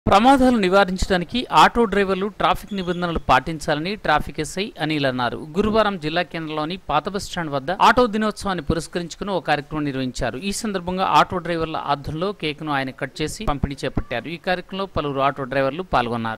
ప్రమాదాలు నివారించడానికి ఆటో డ్రైవర్లు ట్రాఫిక్ నిబంధనలు పాటించాలని ట్రాఫిక్ ఎస్ఐ అనిల్ అన్నారు గురువారం జిల్లా కేంద్రంలోని పాత బస్ స్టాండ్ వద్ద ఆటో దినోత్సవాన్ని పురస్కరించుకుని ఒక కార్యక్రమం నిర్వహించారు ఈ సందర్భంగా ఆటో డ్రైవర్ల ఆధ్వర్యంలో కేక్ను ఆయన కట్ చేసి పంపిణీ చేపట్టారు ఈ కార్యక్రమంలో పలువురు ఆటో డ్రైవర్లు పాల్గొన్నారు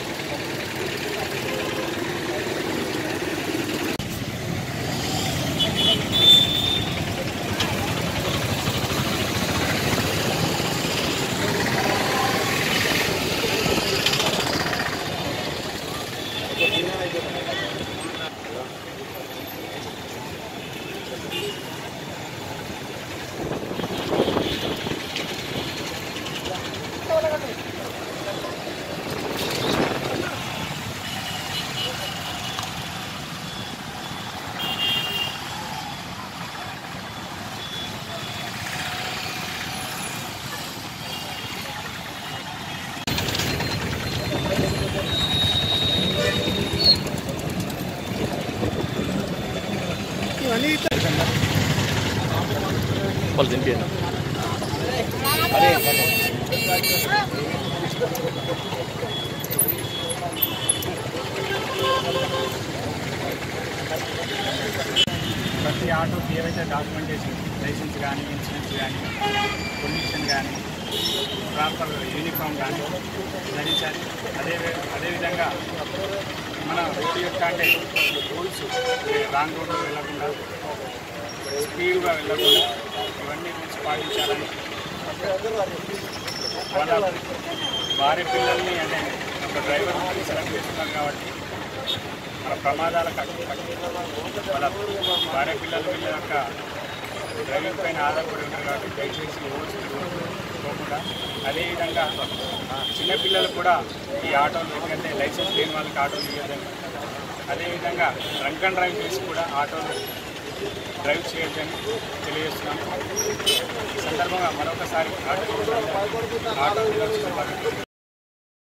ప్రతి ఆటోకి ఏవైతే డాక్యుమెంటేషన్ లైసెన్స్ కానీ ఇన్సూరెన్స్ కానీ పొల్యూషన్ కానీ ప్రాపర్ యూనిఫామ్ కానీ ధరించాలి అదే అదేవిధంగా మన రోడ్డు యొక్క అంటే రూల్స్ రాంగ్ రోడ్డు వెళ్ళకుండా స్పీడ్గా వెళ్ళకుండా ఇవన్నీ రూల్స్ పాటించాలని వాళ్ళ భార్య పిల్లల్ని అంటే ఒక డ్రైవర్ సెలెక్ట్ చేస్తున్నారు కాబట్టి మన ప్రమాదాలకు అడ్డు వాళ్ళ భార్య పిల్లలు వీళ్ళ యొక్క డ్రైవింగ్ పైన ఆధారపడి ఉంటారు కాబట్టి దయచేసి ఓవర్స్ పోకుండా అదేవిధంగా చిన్నపిల్లలు కూడా ఈ ఆటోలు ఎందుకంటే లైసెన్స్ లేని వాళ్ళకి ఆటోలు ఇవ్వద్దని అదేవిధంగా డ్రంక్ అండ్ డ్రైవ్ చేసి కూడా ఆటోలు డ్రైవ్ చేయొద్దని తెలియజేస్తున్నాము ఈ సందర్భంగా మరొకసారి ఆటో ఆటో దినోత్సవం